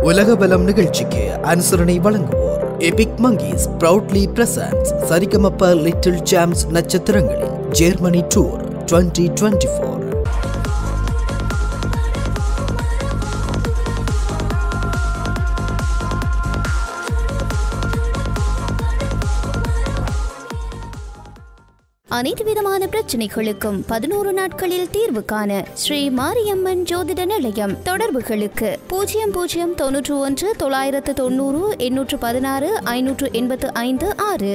உலக பலம் நிகழ்ச்சிக்கு அனுசரணை வழங்குவோர் epic monkeys proudly presents Sa Re Ga Ma Pa little champs நட்சத்திரங்களின் ஜெர்மனி டூர் 2024 அனைத்து விதமான பிரச்சனைகளுக்கும் பதினோரு நாட்களில் தீர்வு காண ஸ்ரீ மாரியம்மன் ஜோதிட நிலையம் தொடர்புகளுக்கு பூஜ்ஜியம் பூஜ்ஜியம் தொன்னூற்று ஒன்று தொள்ளாயிரத்து தொண்ணூறு எண்ணூற்று பதினாறு ஐநூற்று எண்பத்து ஐந்து ஆறு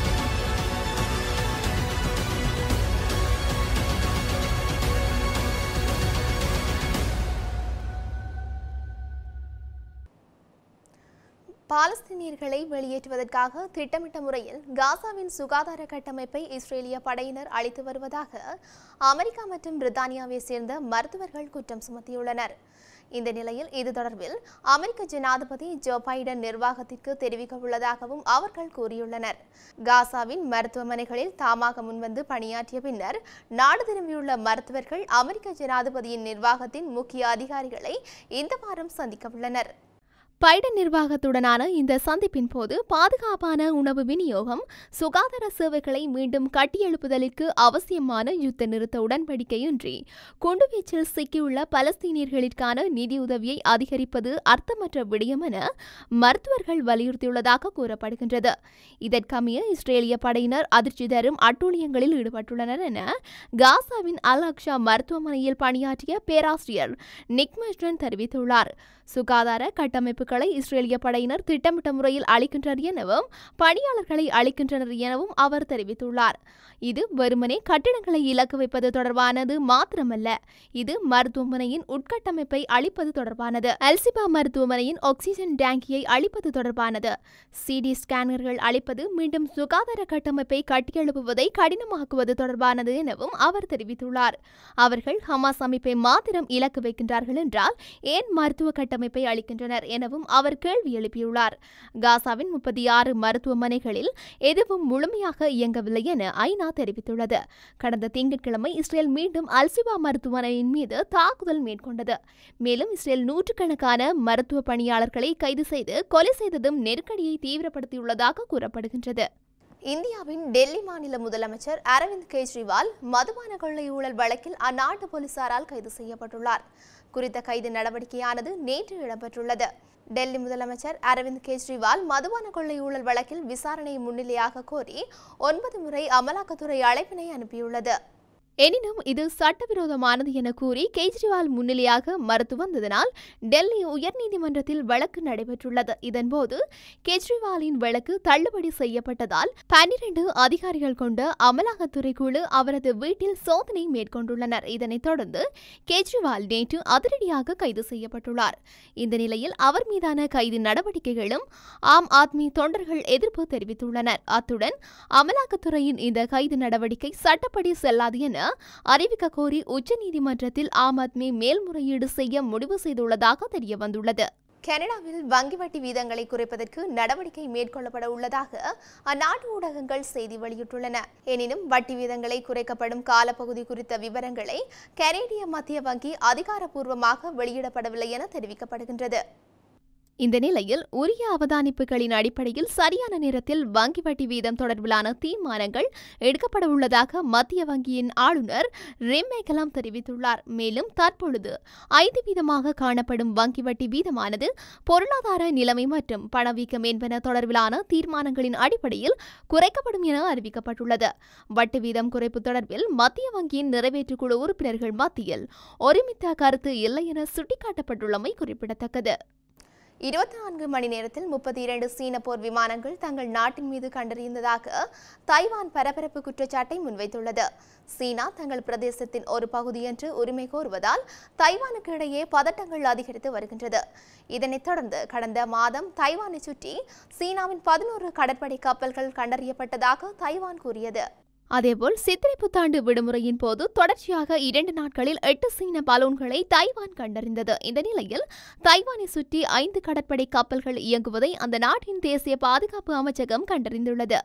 பாலஸ்தீனியர்களை வெளியேற்றுவதற்காக திட்டமிட்ட முறையில் காசாவின் சுகாதார கட்டமைப்பை இஸ்ரேலிய படையினர் அளித்து வருவதாக அமெரிக்கா மற்றும் பிரித்தானியாவை சேர்ந்த மருத்துவர்கள் குற்றம் சுமத்தியுள்ளனர் இந்த நிலையில் இது தொடர்பில் அமெரிக்க ஜனாதிபதி ஜோ பைடன் நிர்வாகத்திற்கு தெரிவிக்க உள்ளதாகவும் அவர்கள் கூறியுள்ளனர் காசாவின் மருத்துவமனைகளில் தாமாக முன்வந்து பணியாற்றிய பின்னர் நாடு திரும்பியுள்ள மருத்துவர்கள் அமெரிக்க ஜனாதிபதியின் நிர்வாகத்தின் முக்கிய அதிகாரிகளை இந்த வாரம் சந்திக்க உள்ளனர் பைடன் நிர்வாகத்துடனான இந்த சந்திப்பின் போது பாதுகாப்பான உணவு விநியோகம் சுகாதார சேவைகளை மீண்டும் கட்டியெழுப்புதலுக்கு அவசியமான யுத்த நிறுத்த உடன்படிக்கையின்றி குண்டுவீச்சில் சிக்கியுள்ள பலஸ்தீனியர்களுக்கான நிதியுதவியை அதிகரிப்பது அர்த்தமற்ற விடயம் என மருத்துவர்கள் வலியுறுத்தியுள்ளதாக கூறப்படுகின்றது இதற்கமைய இஸ்ரேலிய படையினர் அதிர்ச்சி தரும் அட்டூழியங்களில் ஈடுபட்டுள்ளனர் என காசாவின் அல் அக்ஷா மருத்துவமனையில் பணியாற்றிய பேராசிரியர் நிக்மெஸ்டன் தெரிவித்துள்ளார் சுகாதார கட்டமைப்புகளை இஸ்ரேலிய படையினர் திட்டமிட்ட முறையில் அளிக்கின்றனர் எனவும் பணியாளர்களை அளிக்கின்றனர் எனவும் அவர் தெரிவித்துள்ளார் இது வெறுமனே கட்டிடங்களை இலக்கு வைப்பது தொடர்பானது மாத்திரமல்ல இது மருத்துவமனையின் உட்கட்டமைப்பை அளிப்பது தொடர்பானது அல்சிபா மருத்துவமனையின் ஆக்சிஜன் டேங்கியை அளிப்பது தொடர்பானது சிடி ஸ்கேனர்கள் அளிப்பது மீண்டும் சுகாதார கட்டமைப்பை கட்டியெழுப்புவதை கடினமாக்குவது தொடர்பானது எனவும் அவர் தெரிவித்துள்ளார் அவர்கள் ஹமாஸ் அமைப்பை மாத்திரம் இலக்கு வைக்கின்றார்கள் என்றால் ஏன் மருத்துவ கட்டமைப்பை அளிக்கின்றனர் எனவும் அவர் கேள்வி எழுப்பியுள்ளார் காசாவின் முப்பத்தி ஆறு மருத்துவமனைகளில் எதுவும் முழுமையாக இயங்கவில்லை என ஐநா தெரிவித்துள்ளது கடந்த திங்கட்கிழமை இஸ்ரேல் மீண்டும் அல்சிபா மருத்துவமனையின் மீது தாக்குதல் மேற்கொண்டது மேலும் இஸ்ரேல் நூற்றுக்கணக்கான மருத்துவ பணியாளர்களை கைது செய்து கொலை செய்ததும் நெருக்கடியை தீவிரப்படுத்தியுள்ளதாக கூறப்படுகின்றது இந்தியாவின் டெல்லி மாநில முதலமைச்சர் அரவிந்த் கெஜ்ரிவால் மதுபான கொள்ளை ஊழல் வழக்கில் அந்நாட்டு போலீசாரால் கைது செய்யப்பட்டுள்ளார் குறித்த கைது நடவடிக்கையானது நேற்று இடம்பெற்றுள்ளது டெல்லி முதலமைச்சர் அரவிந்த் கெஜ்ரிவால் மதுபான கொள்ளை ஊழல் வழக்கில் விசாரணை முன்னிலையாக கோரி ஒன்பது முறை அமலாக்கத்துறை அழைப்பினை அனுப்பியுள்ளது எனினும் இது சட்டவிரோதமானது என கூறி கெஜ்ரிவால் முன்னிலையாக மறுத்து வந்ததனால் டெல்லி உயர்நீதிமன்றத்தில் வழக்கு நடைபெற்றுள்ளது இதன்போது கெஜ்ரிவாலின் வழக்கு தள்ளுபடி செய்யப்பட்டதால் பன்னிரண்டு அதிகாரிகள் கொண்ட அமலாக்கத்துறை குழு அவரது வீட்டில் சோதனை மேற்கொண்டுள்ளனர் இதனைத் தொடர்ந்து கெஜ்ரிவால் நேற்று அதிரடியாக கைது செய்யப்பட்டுள்ளார் இந்த நிலையில் அவர் மீதான கைது நடவடிக்கைகளும் ஆம் ஆத்மி தொண்டர்கள் எதிர்ப்பு தெரிவித்துள்ளனர் அத்துடன் அமலாக்கத்துறையின் இந்த கைது நடவடிக்கை சட்டப்படி செல்லாது என அறிவிக்க கோரி உச்சநீதிமன்றத்தில் ஆம் ஆத்மி மேல்முறையீடு செய்ய முடிவு செய்துள்ளதாக தெரிய வந்துள்ளது கனடாவில் வங்கி வட்டி வீதங்களை குறைப்பதற்கு நடவடிக்கை மேற்கொள்ளப்பட உள்ளதாக அந்நாட்டு ஊடகங்கள் செய்தி வெளியிட்டுள்ளன எனினும் வட்டி வீதங்களை குறைக்கப்படும் காலப்பகுதி குறித்த விவரங்களை கனேடிய மத்திய வங்கி அதிகாரப்பூர்வமாக வெளியிடப்படவில்லை என தெரிவிக்கப்படுகின்றது இந்த நிலையில் உரிய அவதானிப்புகளின் அடிப்படையில் சரியான நேரத்தில் வங்கி வட்டி வீதம் தொடர்பிலான தீர்மானங்கள் எடுக்கப்பட உள்ளதாக மத்திய வங்கியின் ஆளுநர் ரிம்மேகலாம் தெரிவித்துள்ளார் மேலும் தற்பொழுது ஐந்து வீதமாக காணப்படும் வங்கி வட்டி வீதமானது பொருளாதார நிலைமை மற்றும் பணவீக்கம் என்பன தொடர்பிலான தீர்மானங்களின் அடிப்படையில் குறைக்கப்படும் என அறிவிக்கப்பட்டுள்ளது வட்டி வீதம் குறைப்பு தொடர்பில் மத்திய வங்கியின் நிறைவேற்றுக்குழு உறுப்பினர்கள் மத்தியில் ஒருமித்த கருத்து இல்லை என சுட்டிக்காட்டப்பட்டுள்ளமை குறிப்பிடத்தக்கது இருபத்தி நான்கு மணி நேரத்தில் முப்பத்தி இரண்டு சீன போர் விமானங்கள் தங்கள் நாட்டின் மீது கண்டறிந்ததாக தைவான் பரபரப்பு குற்றச்சாட்டை முன்வைத்துள்ளது சீனா தங்கள் பிரதேசத்தின் ஒரு பகுதி என்று உரிமை கோருவதால் தைவானுக்கு இடையே பதட்டங்கள் அதிகரித்து வருகின்றது இதனைத் தொடர்ந்து கடந்த மாதம் தைவானை சுற்றி சீனாவின் பதினோரு கடற்படை கப்பல்கள் கண்டறியப்பட்டதாக தைவான் கூறியது அதேபோல் சித்திரை புத்தாண்டு விடுமுறையின் போது தொடர்ச்சியாக இரண்டு நாட்களில் எட்டு சீன பலூன்களை தைவான் கண்டறிந்தது இந்த நிலையில் தைவானை சுற்றி ஐந்து கடற்படை கப்பல்கள் இயங்குவதை அந்த நாட்டின் தேசிய பாதுகாப்பு அமைச்சகம் கண்டறிந்துள்ளது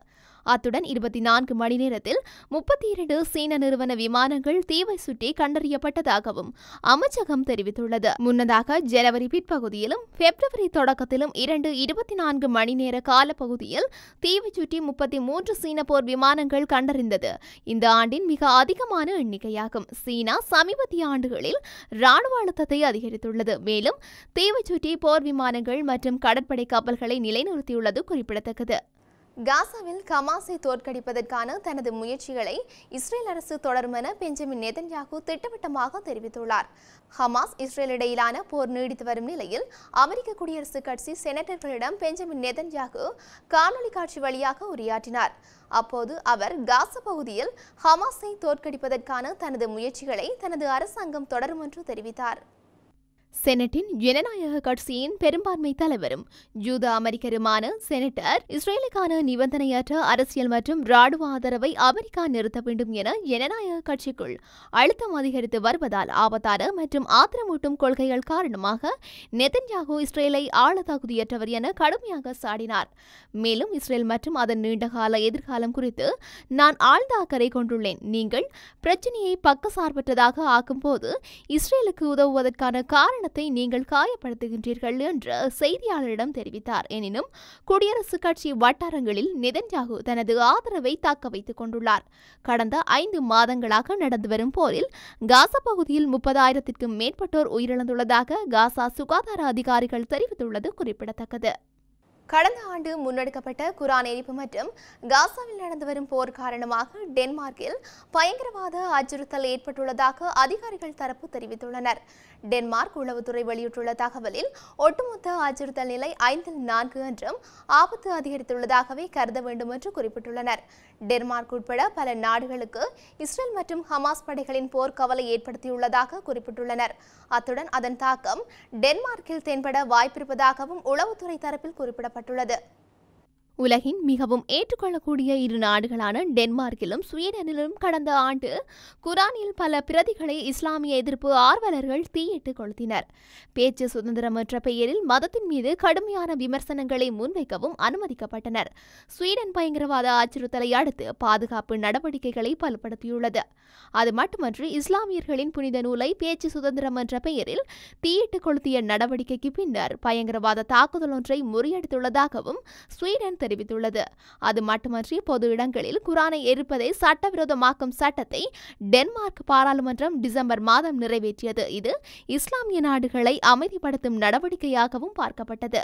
அத்துடன் இருபத்தி நான்கு மணி நேரத்தில் முப்பத்தி இரண்டு சீன நிறுவன விமானங்கள் தீவை சுற்றி கண்டறியப்பட்டதாகவும் அமைச்சகம் தெரிவித்துள்ளது முன்னதாக ஜனவரி பிற்பகுதியிலும் பிப்ரவரி தொடக்கத்திலும் இரண்டு இருபத்தி நான்கு மணி நேர காலப்பகுதியில் தீவை சுற்றி முப்பத்தி மூன்று சீன போர் விமானங்கள் கண்டறிந்தது இந்த ஆண்டின் மிக அதிகமான எண்ணிக்கையாகும் சீனா சமீபத்திய ஆண்டுகளில் ராணுவ அழுத்தத்தை அதிகரித்துள்ளது மேலும் தீவை சுற்றி போர் விமானங்கள் மற்றும் கடற்படை கப்பல்களை நிலைநிறுத்தியுள்ளது குறிப்பிடத்தக்கது காசாவில் ஹமாஸை தோற்கடிப்பதற்கான தனது முயற்சிகளை இஸ்ரேல் அரசு தொடரும் என பெஞ்சமின் நெதன்யாகு திட்டவட்டமாக தெரிவித்துள்ளார் ஹமாஸ் இஸ்ரேல் இடையிலான போர் நீடித்து வரும் நிலையில் அமெரிக்க குடியரசுக் கட்சி செனட்டர்களிடம் பெஞ்சமின் நெதன்யாகு காணொலி காட்சி வழியாக உரையாற்றினார் அப்போது அவர் காசா பகுதியில் ஹமாஸை தோற்கடிப்பதற்கான தனது முயற்சிகளை தனது அரசாங்கம் தொடரும் என்று தெரிவித்தார் செனட்டின் ஜனநாயக கட்சியின் பெரும்பான்மை தலைவரும் ஜூத அமெரிக்கருமான செனட்டர் இஸ்ரேலுக்கான நிபந்தனையற்ற அரசியல் மற்றும் ராணுவ ஆதரவை அமெரிக்கா நிறுத்த வேண்டும் என ஜனநாயக கட்சிக்குள் அழுத்தம் அதிகரித்து வருவதால் ஆபத்தான மற்றும் ஆத்திரமூட்டும் கொள்கைகள் காரணமாக நெதன்யாகு இஸ்ரேலை ஆள தகுதியற்றவர் என கடுமையாக சாடினார் மேலும் இஸ்ரேல் மற்றும் அதன் நீண்டகால எதிர்காலம் குறித்து நான் ஆழ்ந்த அக்கறை கொண்டுள்ளேன் நீங்கள் பிரச்சனையை பக்கசார்பற்றதாக ஆக்கும்போது இஸ்ரேலுக்கு உதவுவதற்கான காரணத்தை நீங்கள் காயப்படுத்துகின்றீர்கள் என்று செய்தியாளரிடம் தெரிவித்தார் எனினும் குடியரசுக் கட்சி வட்டாரங்களில் நெதன்யாகு தனது ஆதரவை தக்க வைத்துக் கொண்டுள்ளார் கடந்த ஐந்து மாதங்களாக நடந்து வரும் போரில் காசா பகுதியில் முப்பதாயிரத்திற்கும் மேற்பட்டோர் உயிரிழந்துள்ளதாக காசா சுகாதார அதிகாரிகள் தெரிவித்துள்ளது குறிப்பிடத்தக்கது கடந்த ஆண்டு முன்னெடுக்கப்பட்ட குரான் எரிப்பு மற்றும் காசாவில் நடந்து வரும் போர் காரணமாக டென்மார்க்கில் பயங்கரவாத அச்சுறுத்தல் ஏற்பட்டுள்ளதாக அதிகாரிகள் தரப்பு தெரிவித்துள்ளனர் டென்மார்க் உளவுத்துறை வெளியிட்டுள்ள தகவலில் ஒட்டுமொத்த அச்சுறுத்தல் நிலை ஐந்தில் நான்கு என்றும் ஆபத்து அதிகரித்துள்ளதாகவே கருத வேண்டும் என்று குறிப்பிட்டுள்ளனர் டென்மார்க் உட்பட பல நாடுகளுக்கு இஸ்ரேல் மற்றும் ஹமாஸ் படைகளின் போர் கவலை ஏற்படுத்தியுள்ளதாக குறிப்பிட்டுள்ளனர் அத்துடன் அதன் தாக்கம் டென்மார்க்கில் தென்பட வாய்ப்பிருப்பதாகவும் உளவுத்துறை தரப்பில் குறிப்பிடப்பட்டுள்ளது உலகின் மிகவும் ஏற்றுக்கொள்ளக்கூடிய இரு நாடுகளான டென்மார்க்கிலும் ஸ்வீடனிலும் கடந்த ஆண்டு குரானில் பல பிரதிகளை இஸ்லாமிய எதிர்ப்பு ஆர்வலர்கள் தீயிட்டு கொளுத்தினர் பேச்சு சுதந்திரம் என்ற பெயரில் மதத்தின் மீது கடுமையான விமர்சனங்களை முன்வைக்கவும் அனுமதிக்கப்பட்டனர் ஸ்வீடன் பயங்கரவாத அச்சுறுத்தலை அடுத்து பாதுகாப்பு நடவடிக்கைகளை பலப்படுத்தியுள்ளது அது மட்டுமன்றி இஸ்லாமியர்களின் புனித நூலை பேச்சு சுதந்திரம் என்ற பெயரில் தீயிட்டு கொளுத்திய நடவடிக்கைக்கு பின்னர் பயங்கரவாத தாக்குதல் ஒன்றை முறியடித்துள்ளதாகவும் ஸ்வீடன் தெரிவித்துள்ளது அது மட்டுமன்றி பொது இடங்களில் குரானை எரிப்பதை சட்டவிரோதமாக்கும் சட்டத்தை டென்மார்க் பாராளுமன்றம் டிசம்பர் மாதம் நிறைவேற்றியது இது இஸ்லாமிய நாடுகளை அமைதிப்படுத்தும் நடவடிக்கையாகவும் பார்க்கப்பட்டது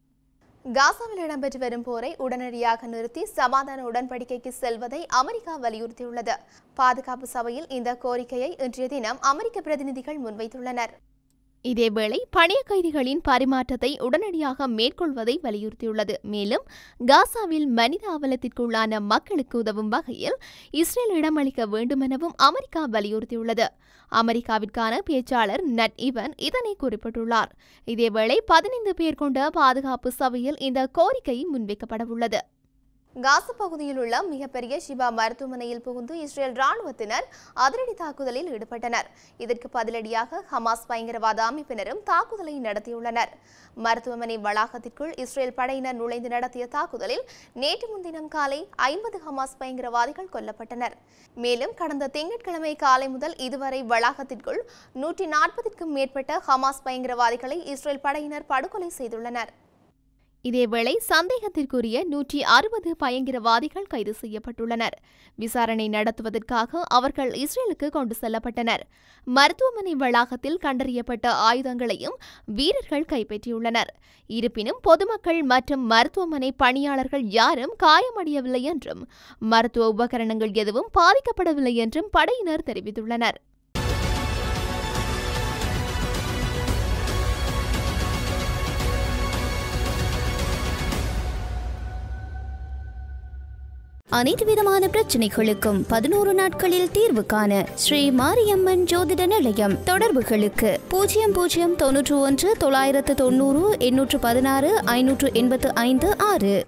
காசாவில் இடம்பெற்று வரும் போரை உடனடியாக நிறுத்தி சமாதான உடன்படிக்கைக்கு செல்வதை அமெரிக்கா வலியுறுத்தியுள்ளது பாதுகாப்பு சபையில் இந்த கோரிக்கையை இன்றைய தினம் அமெரிக்க பிரதிநிதிகள் முன்வைத்துள்ளனர் இதேவேளை பணிய கைதிகளின் பரிமாற்றத்தை உடனடியாக மேற்கொள்வதை வலியுறுத்தியுள்ளது மேலும் காசாவில் மனித அவலத்திற்குள்ளான மக்களுக்கு உதவும் வகையில் இஸ்ரேல் இடமளிக்க வேண்டுமெனவும் அமெரிக்கா வலியுறுத்தியுள்ளது அமெரிக்காவிற்கான பேச்சாளர் நட் இவன் இதனை குறிப்பிட்டுள்ளார் இதேவேளை பதினைந்து பேர் கொண்ட பாதுகாப்பு சபையில் இந்த கோரிக்கை முன்வைக்கப்படவுள்ளது காசா பகுதியில் உள்ள மிகப்பெரிய ஷிபா மருத்துவமனையில் புகுந்து இஸ்ரேல் ராணுவத்தினர் அதிரடி தாக்குதலில் ஈடுபட்டனர் இதற்கு பதிலடியாக ஹமாஸ் பயங்கரவாத அமைப்பினரும் தாக்குதலை நடத்தியுள்ளனர் மருத்துவமனை வளாகத்திற்குள் இஸ்ரேல் படையினர் நுழைந்து நடத்திய தாக்குதலில் நேற்று முன்தினம் காலை ஐம்பது ஹமாஸ் பயங்கரவாதிகள் கொல்லப்பட்டனர் மேலும் கடந்த திங்கட்கிழமை காலை முதல் இதுவரை வளாகத்திற்குள் நூற்றி நாற்பதுக்கும் மேற்பட்ட ஹமாஸ் பயங்கரவாதிகளை இஸ்ரேல் படையினர் படுகொலை செய்துள்ளனர் இதேவேளை சந்தேகத்திற்குரிய நூற்றி அறுபது பயங்கரவாதிகள் கைது செய்யப்பட்டுள்ளனர் விசாரணை நடத்துவதற்காக அவர்கள் இஸ்ரேலுக்கு கொண்டு செல்லப்பட்டனர் மருத்துவமனை வளாகத்தில் கண்டறியப்பட்ட ஆயுதங்களையும் வீரர்கள் கைப்பற்றியுள்ளனர் இருப்பினும் பொதுமக்கள் மற்றும் மருத்துவமனை பணியாளர்கள் யாரும் காயமடையவில்லை என்றும் மருத்துவ உபகரணங்கள் எதுவும் பாதிக்கப்படவில்லை என்றும் படையினர் தெரிவித்துள்ளனர் அனைத்து விதமான பிரச்சனைகளுக்கும் பதினோரு நாட்களில் தீர்வு காண ஸ்ரீ மாரியம்மன் ஜோதிட நிலையம் தொடர்புகளுக்கு பூஜ்ஜியம் பூஜ்ஜியம் தொன்னூற்று ஒன்று தொள்ளாயிரத்து தொண்ணூறு எண்ணூற்று பதினாறு ஐநூற்று எண்பத்து ஐந்து ஆறு